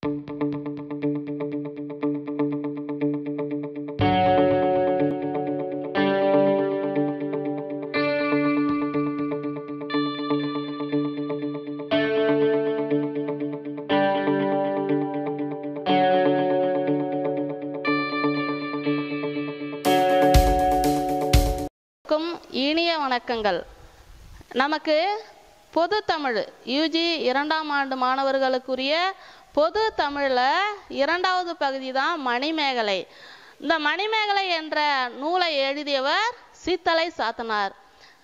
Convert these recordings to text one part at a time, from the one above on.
க்கும் இனிய வணக்கங்கள் நமக்கு பொது தமிழ் யூஜி இரண்டாம் ஆண்டு மாணவர்களுக்குரிய பொது தமிழில் இரண்டாவது பகுதி தான் மணிமேகலை இந்த மணிமேகலை என்ற நூலை எழுதியவர் சீத்தலை சாத்தனார்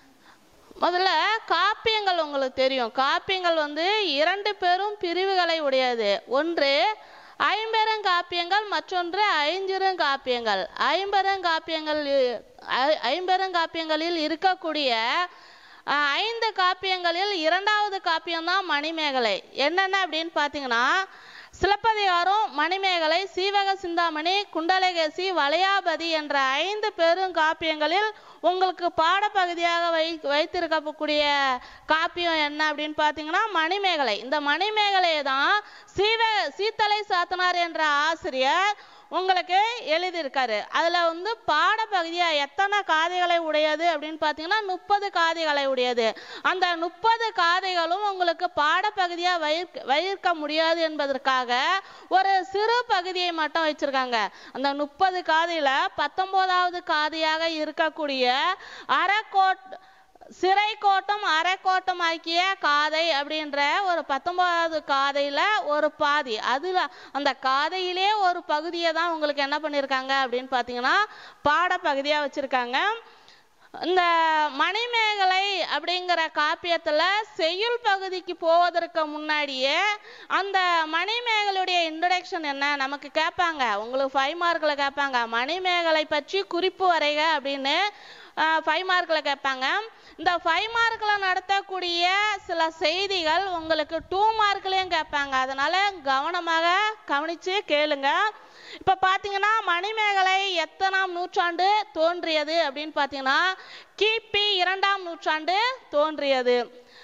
முதல்ல காப்பியங்கள் உங்களுக்கு தெரியும் காப்பியங்கள் வந்து இரண்டு பெரும் பிரிவுகளை உடையது ஒன்று ஐம்பெருங்காப்பியங்கள் மற்றொன்று ஐஞ்சிறுங்காப்பியங்கள் ஐம்பெருங்காப்பியங்கள் ஐ- ஐம்பெருங்காப்பியங்களில் இருக்கக்கூடிய அஹ், ஐந்து காப்பியங்களில் இரண்டாவது காப்பியம்தான் மணிமேகலை என்னென்ன அப்படின்னு பார்த்தீங்கன்னா சிலப்பதிகாரம் மணிமேகலை சீவக சிந்தாமணி குண்டலகேசி வளையாபதி என்ற ஐந்து பெருங்காப்பியங்களில் உங்களுக்கு பாடப்பகுதியாக வை வைத்திருக்கக்கூடிய காப்பியம் என்ன அப்படின்னு பார்த்தீங்கன்னா மணிமேகலை இந்த மணிமேகலையை தான் சீவ சீத்தலை சாத்தனார் என்ற ஆசிரியர் உங்களுக்கு எழுதியிருக்காரு அதுல வந்து பாடப்பகுதியா எத்தனை காதைகளை உடையது அப்படின்னு பார்த்தீங்கன்னா முப்பது காதைகளை உடையது அந்த முப்பது காதைகளும் உங்களுக்கு பாடப்பகுதியா வயிற்க வயிற்க முடியாது என்பதற்காக ஒரு சிறு பகுதியை மட்டும் வச்சிருக்காங்க அந்த முப்பது காதையில பத்தொன்பதாவது காதையாக இருக்கக்கூடிய அரைக்கோட் சிறை கோட்டம் அரைக்கோட்டம் ஆக்கிய காதை அப்படின்ற ஒரு பத்தொன்பதாவது காதையில ஒரு பாதி அதுல அந்த காதையிலே ஒரு பகுதியை தான் உங்களுக்கு என்ன பண்ணியிருக்காங்க அப்படின்னு பார்த்தீங்கன்னா பாடப்பகுதியா வச்சிருக்காங்க இந்த மணிமேகலை அப்படிங்கிற காப்பியத்துல செய்யுள் பகுதிக்கு போவதற்கு முன்னாடியே அந்த மணிமேகலையுடைய இன்ட்ரடக்ஷன் என்ன நமக்கு கேட்பாங்க உங்களுக்கு ஃபைவ் மார்க்கில் கேட்பாங்க மணிமேகலை பற்றி குறிப்பு வரைக அப்படின்னு ஃபைவ் மார்க்கில் கேட்பாங்க இந்த ஃபைவ் மார்க்கில் நடத்தக்கூடிய சில செய்திகள் உங்களுக்கு டூ மார்க்லேயும் கேட்பாங்க அதனால கவனமாக கவனித்து கேளுங்க இப்போ பார்த்தீங்கன்னா மணிமேகலை எத்தனாம் நூற்றாண்டு தோன்றியது அப்படின்னு பார்த்தீங்கன்னா கிபி இரண்டாம் நூற்றாண்டு தோன்றியது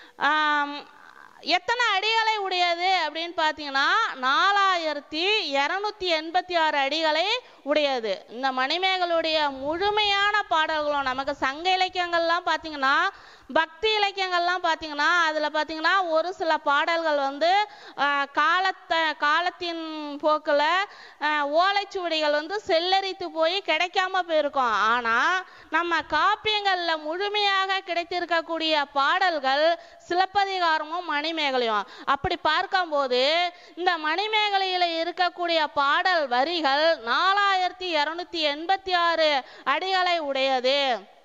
ஆம், எத்தனை அடிகளை உடையது அப்படின்னு பார்த்தீங்கன்னா நாலாயிரத்தி இரநூத்தி எண்பத்தி ஆறு அடிகளை உடையது இந்த மணிமேகலுடைய முழுமையான பாடல்களும் நமக்கு சங்க இலக்கியங்கள்லாம் பார்த்தீங்கன்னா பக்தி இலக்கியங்கள்லாம் பார்த்தீங்கன்னா அதில் பார்த்தீங்கன்னா ஒரு சில பாடல்கள் வந்து ஆஹ், காலத்தை காலத்தின் போக்கில் ஓலைச்சுவடிகள் வந்து செல்லரித்து போய் கிடைக்காம போயிருக்கும் ஆனால் நம்ம காப்பியங்களில் முழுமையாக கிடைத்திருக்கக்கூடிய பாடல்கள் சிலப்பதிகாரமும் மணிமேகலையும் அப்படி பார்க்கும்போது இந்த மணிமேகலையில் இருக்கக்கூடிய பாடல் வரிகள் நாலாயிரத்தி இரநூத்தி எண்பத்தி ஆறு அடிகளை உடையது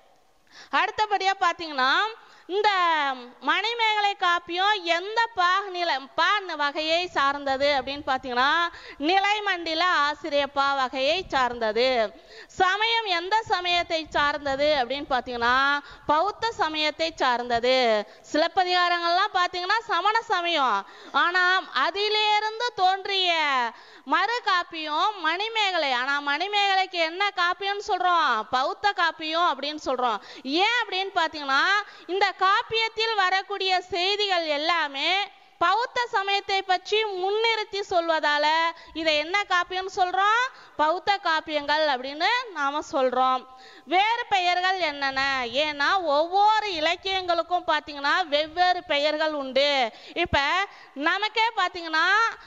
அடுத்தபடியா பார்த்தீங்கன்னா இந்த மணிமேகலை காப்பியம் எந்த பாக நிலை பா வகையை சார்ந்தது அப்படின்னு பார்த்தீங்கன்னா நிலைமண்டில ஆசிரியர் பா வகையை சார்ந்தது சமயம் எந்த சமயத்தை சார்ந்தது அப்படின்னு பார்த்தீங்கன்னா பௌத்த சமயத்தை சார்ந்தது சிலப்பதிகாரங்கள்லாம் பார்த்தீங்கன்னா சமண சமயம் ஆனால் அதிலிருந்து தோன்றிய மறு காப்பியம் மணிமேகலை ஆனா மணிமேகலைக்கு என்ன காப்பியம்னு சொல்றோம் பௌத்த காப்பியம் அப்படின்னு சொல்றோம் ஏன் அப்படின்னு பாத்தீங்கன்னா இந்த காப்பியத்தில் வரக்கூடிய செய்திகள் எல்லாமே பௌத்த சமயத்தை பற்றி முன்னிறுத்தி சொல்வதால இதை என்ன காப்பியம் சொல்றோம் பௌத்த காப்பியங்கள் அப்படின்னு நாம சொல்றோம் வேறு பெயர்கள் என்னென்ன ஏன்னா ஒவ்வொரு இலக்கியங்களுக்கும் பார்த்தீங்கன்னா வெவ்வேறு பெயர்கள் உண்டு இப்போ நமக்கே பார்த்தீங்கன்னா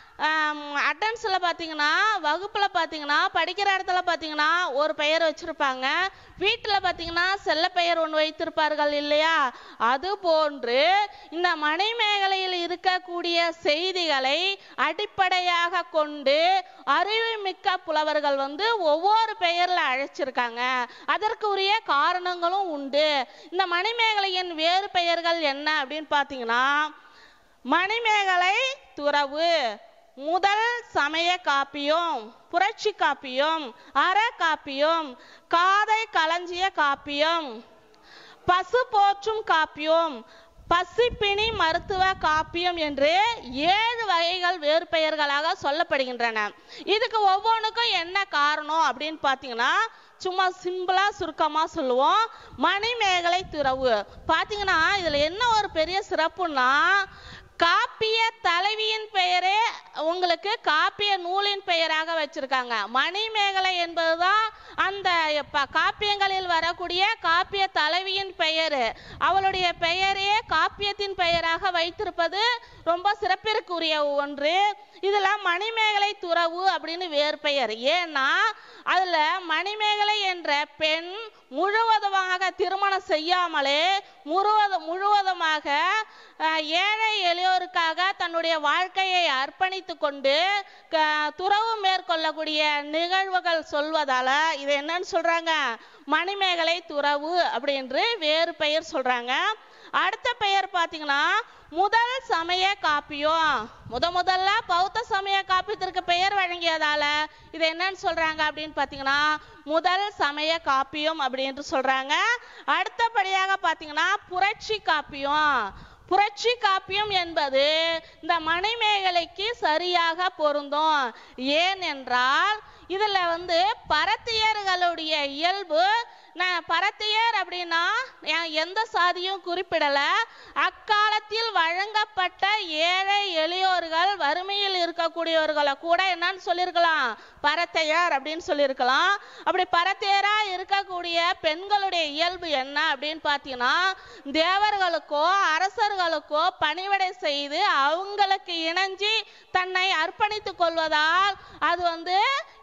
அட்டன்ஸில் பார்த்தீங்கன்னா வகுப்பில் பார்த்தீங்கன்னா படிக்கிற இடத்துல பார்த்தீங்கன்னா ஒரு பெயர் வச்சுருப்பாங்க வீட்டில் பார்த்தீங்கன்னா செல்ல பெயர் ஒன்று வைத்திருப்பார்கள் இல்லையா அது போன்று இந்த மணிமேகலையில் இருக்கக்கூடிய செய்திகளை அடிப்படையாக கொண்டு அறிவுமிக்க புலவர்கள் வந்து ஒவ்வொரு பெயரில் அழைச்சிருக்காங்க அதற்கு உரிய காரணங்களும் உண்டு இந்த மணிமேகலையின் வேறு பெயர்கள் என்ன அப்படின்னு பார்த்தீங்கன்னா மணிமேகலை துறவு முதல் சமய காப்பியம் புரட்சி காப்பியம் அற காப்பியம் காதை களஞ்சிய காப்பியம் பசு போற்றும் காப்பியம் பசிப்பிணி மருத்துவ காப்பியம் என்று ஏழு வகைகள் வேறு பெயர்களாக சொல்லப்படுகின்றன இதுக்கு ஒவ்வொன்றுக்கும் என்ன காரணம் அப்படின்னு பார்த்தீங்கன்னா சும்மா சிம்பிளா சுருக்கமா சொல்லுவோம் மணிமேகலை துறவு பார்த்தீங்கன்னா இதுல என்ன ஒரு பெரிய சிறப்புன்னா காப்பிய தலைவியின் பெயரே உங்களுக்கு காப்பிய நூலின் பெயராக வச்சிருக்காங்க மணிமேகலை என்பதுதான் அந்த ப- காப்பியங்களில் வரக்கூடிய காப்பிய தலைவியின் பெயர் அவளுடைய பெயரே காப்பியத்தின் பெயராக வைத்திருப்பது ரொம்ப சிறப்பிற்குரிய ஒன்று இதுல மணிமேகலை துறவு அப்படின்னு வேறு பெயர் ஏன்னா அதுல மணிமேகலை என்ற பெண் முழுவதுமாக திருமணம் செய்யாமலே முழுவதும் முழுவதுமாக அஹ், ஏழை எளியோருக்காக தன்னுடைய வாழ்க்கையை அர்ப்பணித்து கொண்டு க- துறவு மேற்கொள்ளக்கூடிய நிகழ்வுகள் சொல்வதால இது என்னன்னு சொல்றாங்க மணிமேகலை துறவு அப்படின்று வேறு பெயர் சொல்றாங்க அடுத்த பெயர் பார்த்தீங்கன்னா முதல் சமய காப்பியம் முத முதல்ல பௌத்த சமய காப்பியத்திற்கு பெயர் வழங்கியதால இது என்னன்னு சொல்றாங்க அப்படின்னு பார்த்தீங்கன்னா முதல் சமய காப்பியம் அப்படின்னு சொல்றாங்க அடுத்தபடியாக பார்த்தீங்கன்னா புரட்சி காப்பியம் புரட்சி காப்பியம் என்பது இந்த மணிமேகலைக்கு சரியாக பொருந்தும் ஏன் என்றால் இதுல வந்து பரத்தியர்களுடைய இயல்பு நான் பரத்தியர் அப்படின்னா எ- எந்த சாதியும் குறிப்பிடல அக்காலத்தில் வழங்கப்பட்ட ஏழை எளியோர்கள் வறுமையில் இருக்கக்கூடியவர்களை கூட என்னன்னு சொல்லியிருக்கலாம் பரத்தையர் அப்படின்னு சொல்லியிருக்கலாம் அப்படி பரத்தையரா இருக்கக்கூடிய பெண்களுடைய இயல்பு என்ன அப்படின்னு பார்த்தீங்கன்னா தேவர்களுக்கோ அரசர்களுக்கோ பணிவிடை செய்து அவங்களுக்கு இணைஞ்சி தன்னை அர்ப்பணித்துக் கொள்வதால் அது வந்து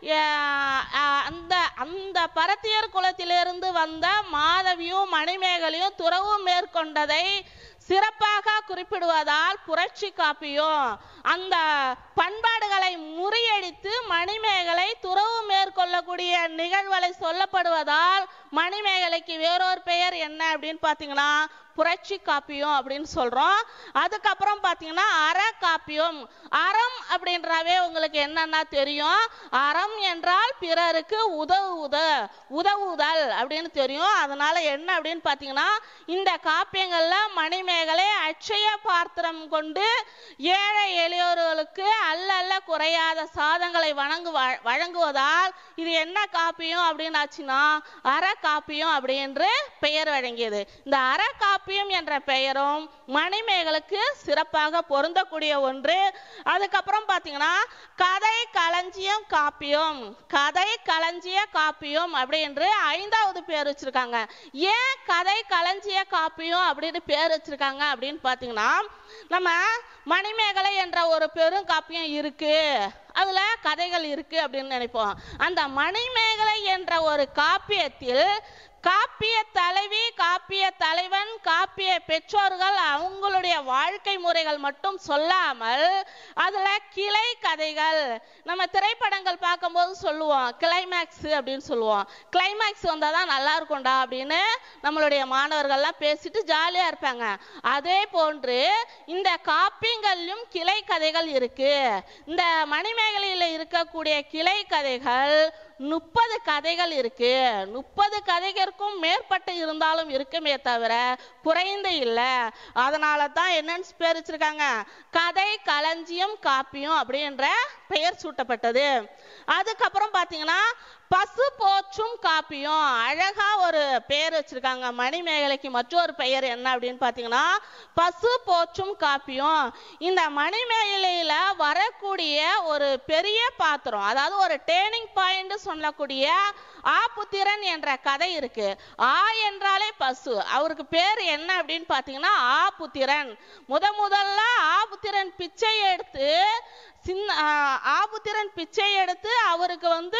அஹ், அஹ், அந்த அந்த பரத்தியர் குலத்திலிருந்து வந்த மாதவியும் மணிமேகலையும் துறவு மேற்கொண்டதை சிறப்பாக குறிப்பிடுவதால் புரட்சி காப்பியும் அந்த பண்பாடுகளை முறியடித்து மணிமேகலை துறவு மேற்கொள்ளக்கூடிய நிகழ்வுகளை சொல்லப்படுவதால் மணிமேகலைக்கு வேறொரு பெயர் என்ன அப்படின்னு பார்த்தீங்கன்னா புரட்சி காப்பியம் அப்படின்னு சொல்றோம் அதுக்கப்புறம் பார்த்தீங்கன்னா அற காப்பியம் அறம் அப்படின்றாவே உங்களுக்கு என்னன்னா தெரியும் அறம் என்றால் பிறருக்கு உதவுத உதவுதல் அப்படின்னு தெரியும் அதனால என்ன அப்படின்னு பார்த்தீங்கன்னா இந்த காப்பியங்கள்ல மணிமேகலை அட்சய பாத்திரம் கொண்டு ஏழை எளியோர்களுக்கு அல்ல அல்ல குறையாத சாதங்களை வழங்கு வழங்குவதால் இது என்ன காப்பியம் அப்படின்னு ஆச்சுன்னா அற காப்பியம் அப்படின்று பெயர் வழங்கியது இந்த அற காப்பியம் என்ற பெயரும் மணிமேகலுக்கு சிறப்பாக பொருந்தக்கூடிய ஒன்று அதுக்கப்புறம் பார்த்தீங்கன்னா கதை களஞ்சியம் காப்பியம் கதை களஞ்சிய காப்பியம் அப்படின்று ஐந்தாவது பேர் வச்சிருக்காங்க ஏன் கதை களஞ்சிய காப்பியம் அப்படின்னு பேர் வச்சிருக்காங்க அப்படின்னு பார்த்தீங்கன்னா நம்ம மணிமேகலை என்ற ஒரு பெரும் காப்பியம் இருக்கு அதுல கதைகள் இருக்கு அப்படின்னு நினைப்போம் அந்த மணிமேகலை என்ற ஒரு காப்பியத்தில் காப்பிய தலைவி காப்பிய தலைவன் காப்பிய பெற்றோர்கள் அவங்களுடைய வாழ்க்கை முறைகள் மட்டும் சொல்லாமல் அதுல கிளை கதைகள் நம்ம திரைப்படங்கள் பார்க்கும்போது சொல்லுவோம் கிளைமேக்ஸ் அப்படின்னு சொல்லுவோம் கிளைமேக்ஸ் வந்தால் தான் நல்லா இருக்கும்டா அப்படின்னு நம்மளுடைய மாணவர்கள்லாம் பேசிட்டு ஜாலியா இருப்பாங்க அதே போன்று இந்த காப்பியங்களிலும் கிளை கதைகள் இருக்கு இந்த மணிமேகலையில இருக்கக்கூடிய கிளை கதைகள் முப்பது கதைகள் இருக்கு முப்பது கதைகளுக்கும் மேற்பட்டு இருந்தாலும் இருக்குமே தவிர குறைந்து இல்லை அதனால தான் என்னன்னு பேர் வச்சிருக்காங்க கதை களஞ்சியம் காப்பியம் அப்படின்ற பெயர் சூட்டப்பட்டது அதுக்கப்புறம் பார்த்தீங்கன்னா பசு போற்றும் காப்பியம் அழகா ஒரு பெயர் வச்சிருக்காங்க மணிமேகலைக்கு மற்றொரு பெயர் என்ன அப்படின்னு பார்த்தீங்கன்னா பசு போற்றும் காப்பியம் இந்த மணிமேகலையில வரக்கூடிய ஒரு பெரிய பாத்திரம் அதாவது ஒரு டேர்னிங் பாயிண்ட் சொல்லக்கூடிய ஆபுத்திரன் என்ற கதை இருக்கு ஆ என்றாலே பசு அவருக்கு பேர் என்ன அப்படின்னு பார்த்தீங்கன்னா ஆபுத்திரன் முத முதல்ல ஆபுத்திரன் பிச்சை எடுத்து சின்ன ஆ, ஆபுத்திரன் பிச்சை எடுத்து அவருக்கு வந்து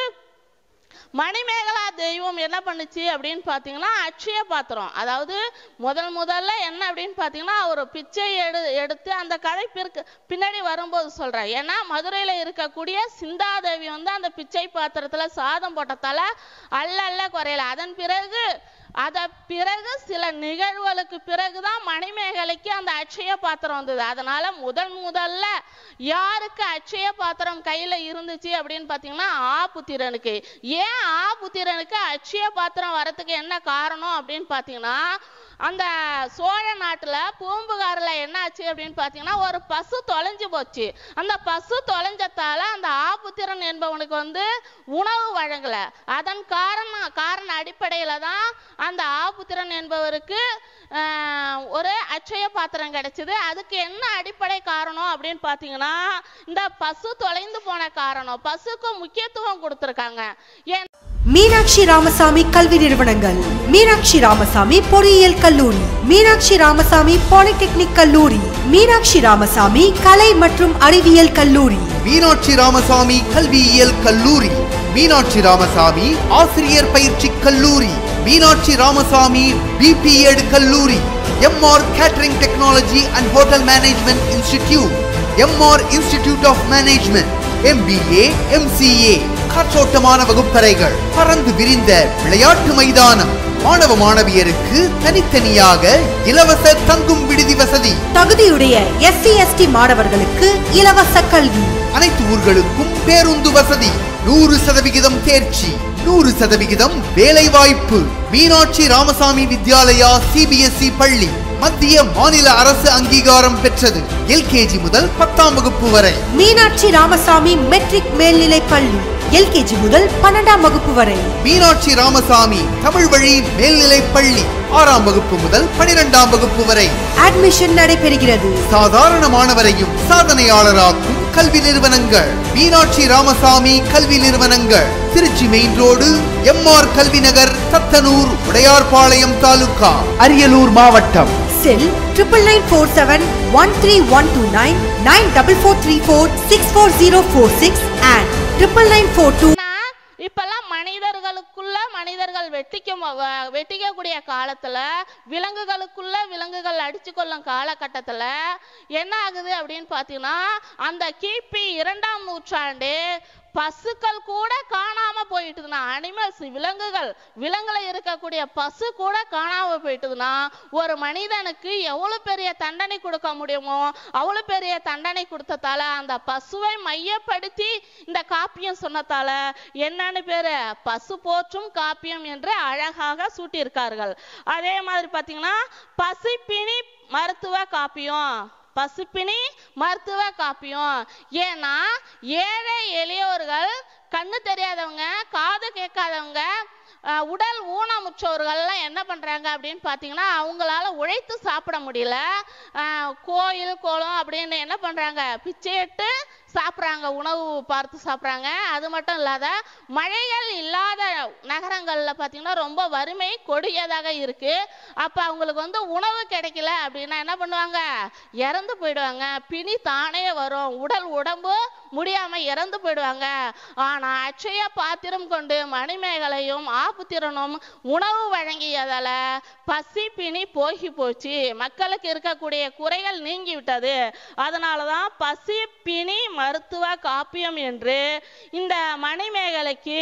மணிமேகலா தெய்வம் என்ன பண்ணுச்சு அப்படின்னு பார்த்தீங்கன்னா அட்சய பாத்திரம் அதாவது முதல் முதல்ல என்ன அப்படின்னு பார்த்தீங்கன்னா ஒரு பிச்சை எடு எடுத்து அந்த கதை பிற்கு பின்னாடி வரும்போது சொல்றேன் ஏன்னா மதுரையில் இருக்கக்கூடிய சிந்தாதேவி வந்து அந்த பிச்சை பாத்திரத்துல சாதம் போட்டதால அல்ல அல்ல குறையல அதன் பிறகு அத பிறகு சில நிகழ்வுகளுக்கு பிறகுதான் மணிமேகலைக்கு அந்த அட்சய பாத்திரம் வந்தது அதனால முதல் முதல்ல யாருக்கு அட்சய பாத்திரம் கையில இருந்துச்சு அப்படின்னு பாத்தீங்கன்னா ஆபுத்திரனுக்கு ஏன் ஆபுத்திரனுக்கு அட்சய பாத்திரம் வரதுக்கு என்ன காரணம் அப்படின்னு பாத்தீங்கன்னா அந்த சோழ நாட்டுல பூம்புகார்ல என்ன ஆச்சு அப்படின்னு பாத்தீங்கன்னா ஒரு பசு தொலைஞ்சு போச்சு அந்த பசு தொலைஞ்சதால அந்த ஆபுத்திரன் என்பவனுக்கு வந்து உணவு வழங்கல அதன் காரணம் காரண அடிப்படையில தான் அந்த ஆபுத்திரன் என்பவருக்கு ஆஹ், ஒரு அட்சய பாத்திரம் கிடைச்சது அதுக்கு என்ன அடிப்படை காரணம் அப்படின்னு பார்த்தீங்கன்னா இந்த பசு தொலைந்து போன காரணம் பசுக்கு முக்கியத்துவம் கொடுத்துருக்காங்க ஏன் மீனாட்சி ராமசாமி கல்வி நிறுவனங்கள் மீனாட்சி ராமசாமி பொறியியல் கல்லூரி மீனாட்சி ராமசாமி பாலிடெக்னிக் கல்லூரி மீனாட்சி ராமசாமி கலை மற்றும் அறிவியல் கல்லூரி மீனாட்சி ராமசாமி கல்வியியல் கல்லூரி மீனாட்சி ராமசாமி ஆசிரியர் பயிற்சி கல்லூரி மீனாட்சி ராமசாமி பிபிஎட் கல்லூரி MR catering technology and hotel management institute MR institute of management MBA MCA காற்றோட்டமான வகுப்பறைகள் பறந்து விரிந்த விளையாட்டு மைதானம் மாணவ மாணவியருக்கு தனித்தனியாக இலவச தங்கும் விடுதி வசதி தகுதியுடைய எஸ்சி எஸ்டி மாணவர்களுக்கு இலவச கல்வி அனைத்து ஊர்களுக்கும் பேருந்து வசதி நூறு சதவிகிதம் தேர்ச்சி நூறு சதவிகிதம் வேலை வாய்ப்பு மீனாட்சி ராமசாமி வித்யாலயா சிபிஎஸ்இ பள்ளி மத்திய மாநில அரசு அங்கீகாரம் பெற்றது எல்கேஜி முதல் பத்தாம் வகுப்பு வரை மீனாட்சி ராமசாமி மெட்ரிக் மேல்நிலைப் பள்ளி எல்கேஜி முதல் பன்னெண்டாம் வகுப்பு வரை மீனாட்சி ராமசாமி தமிழ் வழி மேல்நிலைப் பள்ளி ஆறாம் வகுப்பு முதல் பனிரெண்டாம் வகுப்பு வரை அட்மிஷன் நடைபெறுகிறது சாதாரண மாணவரையும் சாதனையாளராக்கும் கல்வி நிறுவனங்கள் மீனாட்சி ராமசாமி கல்வி நிறுவனங்கள் திருச்சி மெயின் ரோடு எம்ஆர் கல்வி நகர் சத்தனூர் உடையார்பாளையம் தாலுகா அரியலூர் மாவட்டம் cell triple nine four seven one three one two nine nine double four three four six four zero four six and triple nine four two ஆனா, இப்பெல்லாம் மனிதர்களுக்குள்ள மனிதர்கள் வெட்டிக்க வ- வெட்டிக்கக்கூடிய காலத்துல விலங்குகளுக்குள்ள விலங்குகள் அடிச்சு கொள்ளும் காலகட்டத்துல என்ன ஆகுது அப்படின்னு பார்த்தீங்கன்னா அந்த கிபி இரண்டாம் நூற்றாண்டு பசுக்கள் கூட காணாம போயிட்டுதுன்னா அனிமல்ஸ் விலங்குகள் விலங்குல இருக்கக்கூடிய பசு கூட காணாம போயிட்டுதுன்னா ஒரு மனிதனுக்கு எவ்வளவு பெரிய தண்டனை கொடுக்க முடியுமோ அவ்வளவு பெரிய தண்டனை கொடுத்ததால அந்த பசுவை மையப்படுத்தி இந்த காப்பியம் சொன்னதால என்னன்னு பேரு பசு போற்றும் காப்பியம் என்று அழகாக சூட்டியிருக்கார்கள் அதே மாதிரி பாத்தீங்கன்னா பசிப்பினி மருத்துவ காப்பியம் பசுப்பினி மருத்துவ காப்பியம் ஏன்னா ஏழை எளியோர்கள் கண்ணு தெரியாதவங்க காது கேட்காதவங்க அஹ், உடல் ஊனமுற்றோர்கள்லாம் என்ன பண்றாங்க அப்படின்னு பார்த்தீங்கன்னா அவங்களால உழைத்து சாப்பிட முடியல அஹ், கோயில் கோலம் அப்படின்னு என்ன பண்றாங்க பிச்சையிட்டு சாப்பிட்றாங்க உணவு பார்த்து சாப்பிட்றாங்க அது மட்டும் இல்லாத மழைகள் இல்லாத நகரங்கள்ல பார்த்தீங்கன்னா ரொம்ப வறுமை கொடியதாக இருக்கு அப்ப அவங்களுக்கு வந்து உணவு கிடைக்கல அப்படின்னா என்ன பண்ணுவாங்க இறந்து போயிடுவாங்க பிணி தானே வரும் உடல் உடம்பு முடியாம இறந்து போயிடுவாங்க ஆனா அட்சய பாத்திரம் கொண்டு மணிமேகலையும் ஆபுத்திரனும் உணவு வழங்கியதால பசி பிணி போகி போச்சு மக்களுக்கு இருக்கக்கூடிய குறைகள் நீங்கி விட்டது அதனாலதான் பசி பிணி மருத்துவ காப்பியம் என்று இந்த மணிமேகலைக்கு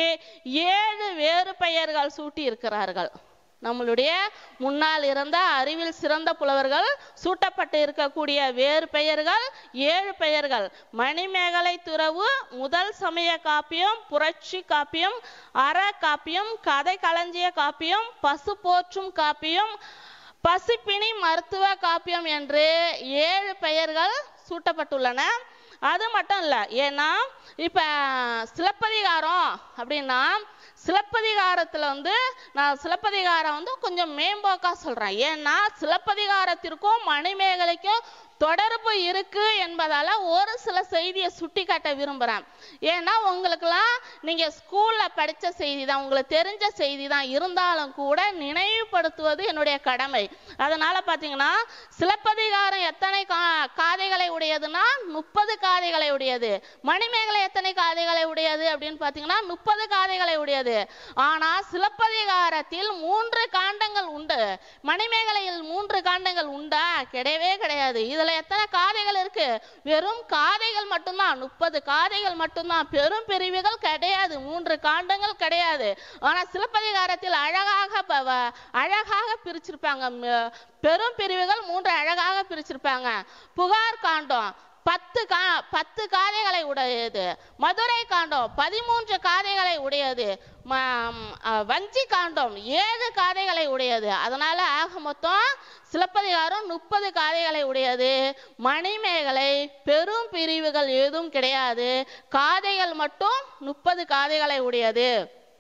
ஏழு வேறு பெயர்கள் சூட்டி இருக்கிறார்கள் நம்மளுடைய முன்னால் இருந்த அறிவில் சிறந்த புலவர்கள் சூட்டப்பட்டு இருக்கக்கூடிய வேறு பெயர்கள் ஏழு பெயர்கள் மணிமேகலை துறவு முதல் சமய காப்பியம் புரட்சி காப்பியம் அற காப்பியம் கதை களஞ்சிய காப்பியம் பசு போற்றும் காப்பியம் பசிப்பினி மருத்துவ காப்பியம் என்று ஏழு பெயர்கள் சூட்டப்பட்டுள்ளன அது மட்டும் இல்லை ஏன்னா இப்போ சிலப்பதிகாரம் அப்படின்னா சிலப்பதிகாரத்தில் வந்து நான் சிலப்பதிகாரம் வந்து கொஞ்சம் மேம்போக்கா சொல்கிறேன் ஏன்னா சிலப்பதிகாரத்திற்கும் மணிமேகலைக்கும் தொடர்பு இருக்கு என்பதால ஒரு சில செய்தியை சுட்டி காட்ட விரும்புகிறேன் ஏன்னா உங்களுக்கெல்லாம் நீங்கள் ஸ்கூலில் படித்த செய்தி தான் உங்களுக்கு தெரிஞ்ச செய்தி தான் இருந்தாலும் கூட நினைவுபடுத்துவது என்னுடைய கடமை அதனால பார்த்தீங்கன்னா சிலப்பதிகாரம் எத்தனை கா காதைகளை உடையதுன்னா முப்பது காதைகளை உடையது மணிமேகலை எத்தனை காதைகளை உடையது அப்படின்னு பார்த்தீங்கன்னா முப்பது காதைகளை உடையது ஆனால் சிலப்பதிகாரத்தில் மூன்று காண்டங்கள் உண்டு மணிமேகலையில் மூன்று காண்டங்கள் உண்டா கிடையவே கிடையாது இதுல எத்தனை காதைகள் இருக்கு வெறும் காதைகள் மட்டும்தான் முப்பது காதைகள் மட்டும்தான் பெரும் பிரிவுகள் கிடையாது மூன்று காண்டங்கள் கிடையாது ஆனா சிலப்பதிகாரத்தில் அழகாக ப- வ- அழகாக பிரிச்சிருப்பாங்க ம- பெரும் பிரிவுகள் மூன்று அழகாக பிரிச்சிருப்பாங்க புகார் காண்டம் பத்து கா பத்து காதைகளை உடையது மதுரை காண்டம் பதிமூன்று காதைகளை உடையது ம- ம், அ, வஞ்சி காண்டம் ஏழு காதைகளை உடையது அதனால ஆக மொத்தம் சிலப்பதிகாரம் முப்பது காதைகளை உடையது மணிமேகலை பெரும் பிரிவுகள் எதுவும் கிடையாது காதைகள் மட்டும் முப்பது காதைகளை உடையது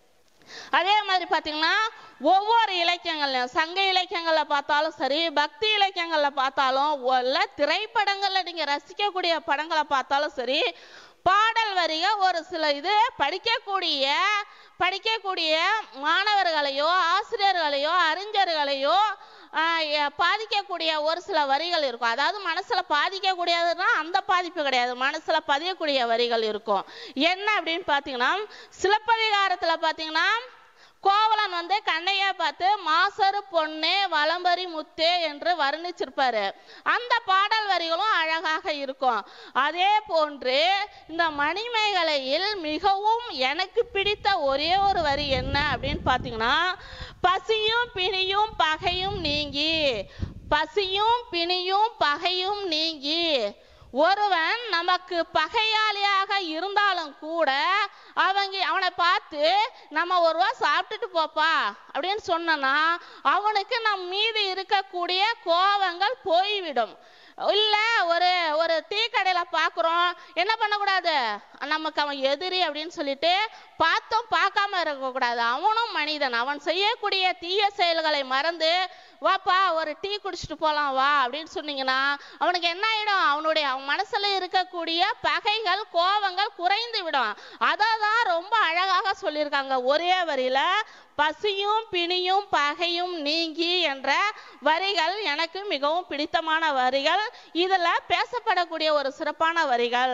அதே மாதிரி பார்த்தீங்கன்னா ஒவ்வொரு இலக்கியங்கள்லையும் சங்க இலக்கியங்கள்ல பார்த்தாலும் சரி பக்தி இலக்கியங்கள்ல பார்த்தாலும் இல்ல திரைப்படங்கள்ல நீங்க ரசிக்கக்கூடிய படங்களை பார்த்தாலும் சரி பாடல் வரிகள் ஒரு சில இது படிக்கக்கூடிய படிக்கக்கூடிய மாணவர்களையோ ஆசிரியர்களையோ அறிஞர்களையோ ஆஹ் எ- பாதிக்கக்கூடிய ஒரு சில வரிகள் இருக்கும் அதாவது மனசுல பாதிக்கக்கூடியதுன்னா அந்த பாதிப்பு கிடையாது மனசுல பதியக்கூடிய வரிகள் இருக்கும் என்ன அப்படின்னு பார்த்தீங்கன்னா சிலப்பதிகாரத்துல பார்த்தீங்கன்னா கோவலன் வந்து கண்ணையா பார்த்து மாசரு பொண்ணே வலம்பரி முத்தே என்று வர்ணிச்சிருப்பாரு அந்த பாடல் வரிகளும் அழகாக இருக்கும் அதே போன்று இந்த மணிமேகலையில் மிகவும் எனக்கு பிடித்த ஒரே ஒரு வரி என்ன அப்படின்னு பார்த்தீங்கன்னா பசியும் பிணியும் பகையும் நீங்கி பசியும் பிணியும் பகையும் நீங்கி ஒருவன் நமக்கு பகையாளியாக இருந்தாலும் கூட அவங்க அவனை பார்த்து நம்ம ஒரு ரூபா சாப்பிட்டுட்டு போப்பா அப்படின்னு சொன்னனா அவனுக்கு நம் மீது இருக்கக்கூடிய கோபங்கள் போய்விடும் இல்ல ஒரு ஒரு டீ கடையில பாக்குறோம் என்ன பண்ணக்கூடாது நமக்கு அவன் எதிரி அப்படின்னு சொல்லிட்டு பார்த்தோம் பார்க்காம இருக்கக்கூடாது அவனும் மனிதன் அவன் செய்யக்கூடிய தீய செயல்களை மறந்து வாப்பா ஒரு டீ குடிச்சிட்டு போலாம் வா அப்படின்னு சொன்னீங்கன்னா அவனுக்கு என்ன ஆயிடும் அவனுடைய அவன் மனசுல இருக்கக்கூடிய பகைகள் கோபங்கள் குறைந்து விடும் அதை தான் ரொம்ப அழகாக சொல்லியிருக்காங்க ஒரே வரியில பசியும் பிணியும் பகையும் நீங்கி என்ற வரிகள் எனக்கு மிகவும் பிடித்தமான வரிகள் இதுல பேசப்படக்கூடிய ஒரு சிறப்பான வரிகள்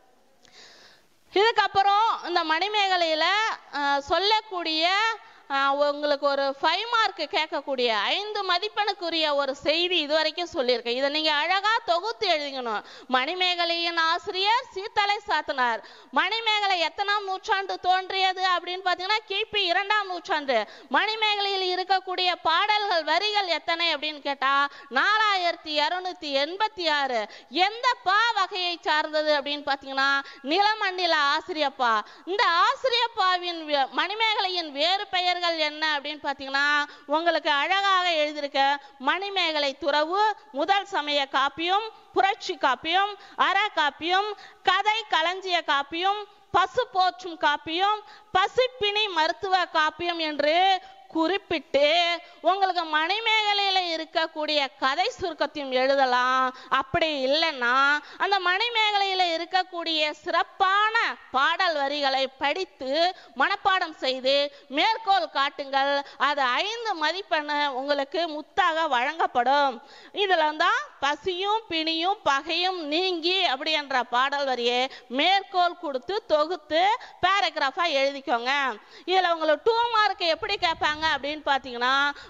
இதுக்கப்புறம் இந்த மணிமேகலையில அஹ், சொல்லக்கூடிய அஹ், உங்களுக்கு ஒரு ஃபைவ் மார்க் கேட்கக்கூடிய ஐந்து மதிப்பெணுக்குரிய ஒரு செய்தி இதுவரைக்கும் சொல்லியிருக்கேன் இதை நீங்க அழகா தொகுத்து எழுதிக்கணும் மணிமேகலையின் ஆசிரியர் சீத்தலை சாத்தனார் மணிமேகலை எத்தனாம் நூற்றாண்டு தோன்றியது அப்படின்னு பார்த்தீங்கன்னா கிபி இரண்டாம் நூற்றாண்டு மணிமேகலையில் இருக்கக்கூடிய பாடல்கள் வரிகள் எத்தனை அப்படின்னு கேட்டா நாலாயிரத்தி இருநூத்தி எண்பத்தி ஆறு எந்த பா வகையை சார்ந்தது அப்படின்னு பார்த்தீங்கன்னா நிலமண்ணில ஆசிரியப்பா இந்த ஆசிரியப்பாவின் வே- மணிமேகலையின் வேறு பெயர்கள் என்ன அப்படின்னு பார்த்தீங்கன்னா உங்களுக்கு அழகாக எழுதியிருக்க மணிமேகலை துறவு முதல் சமய காப்பியம் புரட்சி காப்பியம் அற காப்பியம் கதை களஞ்சிய காப்பியம் பசு போற்றும் காப்பியம் பசிப்பிணி மருத்துவ காப்பியம் என்று குறிப்பிட்டு உங்களுக்கு மணிமேகலையில இருக்கக்கூடிய கதை சுருக்கத்தையும் எழுதலாம் அப்படி இல்லைன்னா அந்த மணிமேகலையில இருக்கக்கூடிய சிறப்பான பாடல் வரிகளை படித்து மனப்பாடம் செய்து மேற்கோள் காட்டுங்கள் அது ஐந்து மதிப்பெண்ணு உங்களுக்கு முத்தாக வழங்கப்படும் இதுல தான் பசியும் பிணியும் பகையும் நீங்கி அப்படி என்ற பாடல் வரியை மேற்கோள் கொடுத்து தொகுத்து பேராகிராஃபா எழுதிக்கோங்க இதுல உங்களுக்கு டூ மார்க் எப்படி கேட்பாங்க அப்படின்னு பார்த்தீங்கன்னா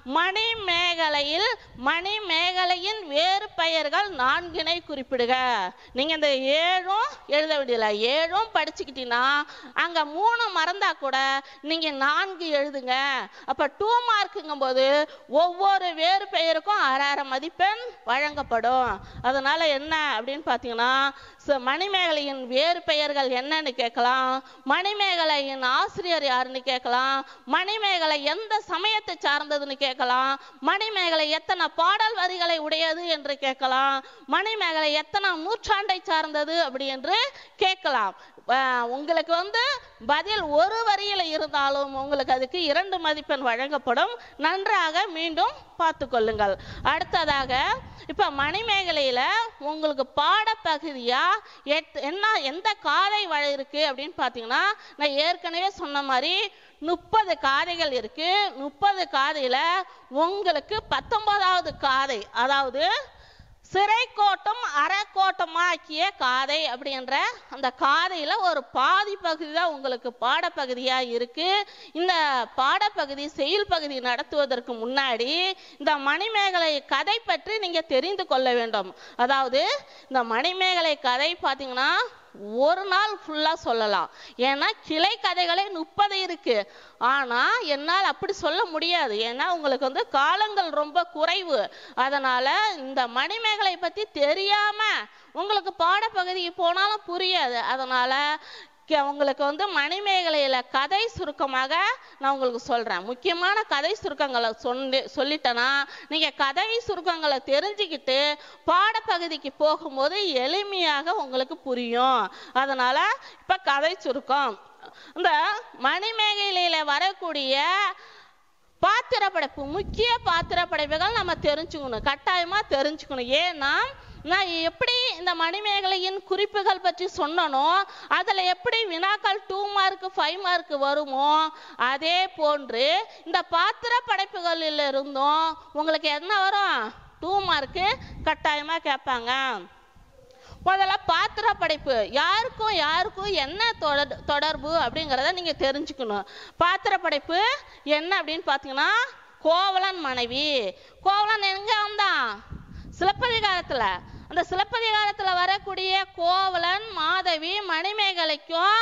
மணிமேகலையில் மணிமேகலையின் வேறு பெயர்கள் நான்கினை குறிப்பிடுக நீங்க இந்த ஏழும் எழுத வேண்டியதில்லை ஏழும் படிச்சுக்கிட்டீங்கன்னா அங்க மூணு மறந்தா கூட நீங்க நான்கு எழுதுங்க அப்ப டூ மார்க்குங்கும் போது ஒவ்வொரு வேறு பெயருக்கும் அரை அரை மதிப்பெண் வழங்கப்படும் அதனால என்ன அப்படின்னு பார்த்தீங்கன்னா ச- மணிமேகலையின் வேறு பெயர்கள் என்னன்னு கேட்கலாம் மணிமேகலையின் ஆசிரியர் யாருன்னு கேட்கலாம் மணிமேகலை எந்த சமயத்தை சார்ந்ததுன்னு கேட்கலாம் மணிமேகலை எத்தனை பாடல் வரிகளை உடையது என்று கேட்கலாம் மணிமேகலை எத்தனை நூற்றாண்டை சார்ந்தது அப்படி என்று கேட்கலாம் அஹ் உங்களுக்கு வந்து பதில் ஒரு வரியில இருந்தாலும் உங்களுக்கு அதுக்கு இரண்டு மதிப்பெண் வழங்கப்படும் நன்றாக மீண்டும் பார்த்து கொள்ளுங்கள் அடுத்ததாக இப்ப மணிமேகலையில உங்களுக்கு பாடப்பகுதியா எத்- என்ன எந்த காதை வழி இருக்கு அப்படின்னு பார்த்தீங்கன்னா நான் ஏற்கனவே சொன்ன மாதிரி முப்பது காதைகள் இருக்கு முப்பது காதையில உங்களுக்கு பத்தொன்பதாவது காதை அதாவது சிறைக்கோட்டம் அறக்கோட்டமாக்கிய காதை அப்படின்ற அந்த காதையில ஒரு பாதி பகுதி தான் உங்களுக்கு பாடப்பகுதியா இருக்கு இந்த பாடப்பகுதி செயல் பகுதி நடத்துவதற்கு முன்னாடி இந்த மணிமேகலை கதை பற்றி நீங்க தெரிந்து கொள்ள வேண்டும் அதாவது இந்த மணிமேகலை கதை பார்த்தீங்கன்னா ஒரு நாள் ஃபுல்லா சொல்லலாம் ஏன்னா கிளை கதைகளே முப்பது இருக்கு ஆனா என்னால் அப்படி சொல்ல முடியாது ஏன்னா உங்களுக்கு வந்து காலங்கள் ரொம்ப குறைவு அதனால இந்த மணிமேகலை பத்தி தெரியாம உங்களுக்கு பாடப்பகுதிக்கு போனாலும் புரியாது அதனால கே- உங்களுக்கு வந்து மணிமேகலையில கதை சுருக்கமாக நான் உங்களுக்கு சொல்றேன் முக்கியமான கதை சுருக்கங்களை சொல்லி சொல்லிட்டேன்னா நீங்க கதை சுருக்கங்களை தெரிஞ்சுக்கிட்டு பாடப்பகுதிக்கு போகும்போது எளிமையாக உங்களுக்கு புரியும் அதனால இப்ப கதை சுருக்கம் இந்த மணிமேகலையில வரக்கூடிய பாத்திர படைப்பு முக்கிய பாத்திர படைப்புகள் நம்ம தெரிஞ்சுக்கணும் கட்டாயமா தெரிஞ்சுக்கணும் ஏன்னா நான் எப்படி இந்த மணிமேகலையின் குறிப்புகள் பற்றி சொன்னனோ அதுல எப்படி வினாக்கள் டூ மார்க் ஃபைவ் மார்க் வருமோ அதே போன்று இந்த பாத்திர படைப்புகளில் இருந்தும் உங்களுக்கு என்ன வரும் டூ மார்க்கு கட்டாயமா கேட்பாங்க முதல்ல பாத்திர படைப்பு யாருக்கும் யாருக்கும் என்ன தொடர் தொடர்பு அப்படிங்கிறத நீங்க தெரிஞ்சுக்கணும் பாத்திர படைப்பு என்ன அப்படின்னு பார்த்தீங்கன்னா கோவலன் மனைவி கோவலன் எங்க வந்தான் சிலப்பதிகாரத்துல அந்த சிலப்பதிகாரத்துல வரக்கூடிய கோவலன் மாதவி மணிமேகலைக்கும்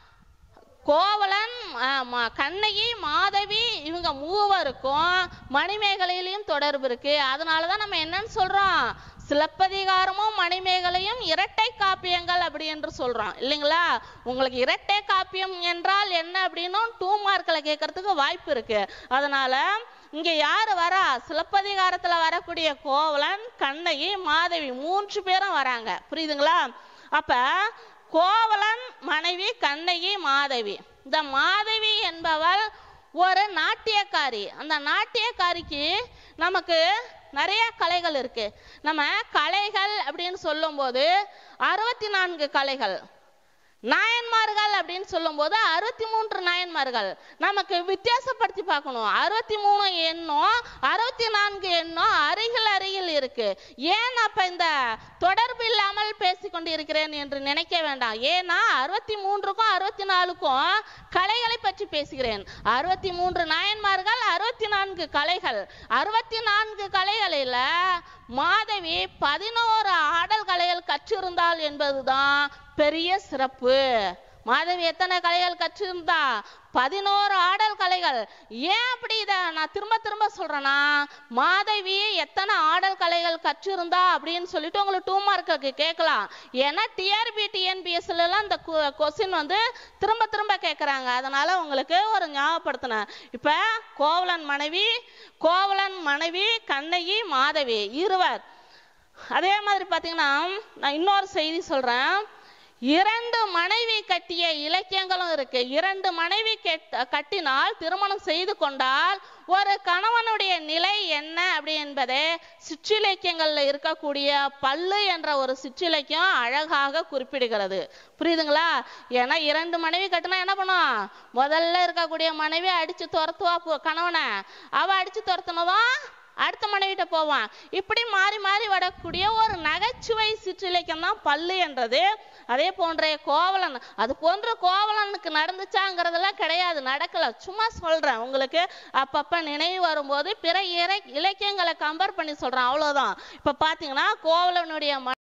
கோவலன் ஆ, ம- கண்ணகி மாதவி இவங்க மூவருக்கும் மணிமேகலையிலையும் தொடர்பு இருக்கு அதனால தான் நம்ம என்னன்னு சொல்றோம் சிலப்பதிகாரமும் மணிமேகலையும் இரட்டை காப்பியங்கள் அப்படி என்று சொல்றோம் இல்லைங்களா உங்களுக்கு இரட்டை காப்பியம் என்றால் என்ன அப்படின்னும் டூ மார்க்கில் கேட்கறதுக்கு வாய்ப்பு இருக்கு அதனால இங்க யாரு வரா சிலப்பதிகாரத்துல வரக்கூடிய கோவலன் கண்ணகி மாதவி மூன்று பேரும் வராங்க புரியுதுங்களா அப்ப கோவலன் மனைவி கண்ணகி மாதவி இந்த மாதவி என்பவள் ஒரு நாட்டியக்காரி அந்த நாட்டியக்காரிக்கு நமக்கு நிறைய கலைகள் இருக்கு நம்ம கலைகள் அப்படின்னு சொல்லும்போது அறுபத்தி நான்கு கலைகள் நாயன்மார்கள் அப்படின்னு சொல்லும்போது அறுபத்தி மூன்று நாயன்மார்கள் நமக்கு வித்தியாசப்படுத்தி பார்க்கணும் அறுபத்தி மூணு எண்ணம் அறுபத்தி நான்கு எண்ணம் அருகில் அருகில் இருக்கு ஏன் அப்ப இந்த தொடர்பு இல்லாமல் பேசிக்கொண்டு இருக்கிறேன் என்று நினைக்க வேண்டாம் ஏன்னா அறுபத்தி மூன்றுக்கும் அறுபத்தி நாலுக்கும் கலைகளை பற்றி பேசுகிறேன் அறுபத்தி மூன்று நாயன்மார்கள் அறுபத்தி நான்கு கலைகள் அறுபத்தி நான்கு கலைகளில மாதவி பதினோரு ஆடல் கலைகள் கற்றிருந்தாள் என்பதுதான் பெரிய சிறப்பு மாதவி எத்தனை கலைகள் கற்றிருந்தா பதினோரு ஆடல் கலைகள் ஏன் அப்படி இத நான் திரும்ப திரும்ப சொல்றேன்னா மாதவி எத்தனை ஆடல் கலைகள் கற்றிருந்தா அப்படின்னு சொல்லிட்டு உங்களுக்கு டூ மார்க்குக்கு கேட்கலாம் ஏன்னா டிஆர்பி டிஎன்பிஎஸ்ல எல்லாம் இந்த கொஸ்டின் வந்து திரும்ப திரும்ப கேட்கறாங்க அதனால உங்களுக்கு ஒரு ஞாபகப்படுத்தினேன் இப்ப கோவலன் மனைவி கோவலன் மனைவி கண்ணகி மாதவி இருவர் அதே மாதிரி பாத்தீங்கன்னா நான் இன்னொரு செய்தி சொல்றேன் இரண்டு மனைவி கட்டிய இலக்கியங்களும் இருக்கு இரண்டு மனைவி கெட்- கட்டினால் திருமணம் செய்து கொண்டால் ஒரு கணவனுடைய நிலை என்ன அப்படி என்பதை சிற்றிலக்கியங்கள்ல இருக்கக்கூடிய பல்லு என்ற ஒரு சிற்றிலக்கியம் அழகாக குறிப்பிடுகிறது புரியுதுங்களா ஏன்னா இரண்டு மனைவி கட்டினா என்ன பண்ணும் முதல்ல இருக்கக்கூடிய மனைவி அடிச்சு துரத்துவா போ- கணவனை அவ அடிச்சு துரத்துனதும் அடுத்த மனைவிட்ட போவான் இப்படி மாறி மாறி வரக்கூடிய ஒரு நகைச்சுவை சிற்றிலக்கியம் தான் பல்லு என்றது அதே போன்ற கோவலன் அது போன்ற கோவலனுக்கு நடந்துச்சாங்கிறதெல்லாம் கிடையாது நடக்கல சும்மா சொல்றேன் உங்களுக்கு அப்பப்ப நினைவு வரும்போது பிற இறை இலக்கியங்களை கம்பேர் பண்ணி சொல்றேன் அவ்வளவுதான் இப்ப பாத்தீங்கன்னா கோவலனுடைய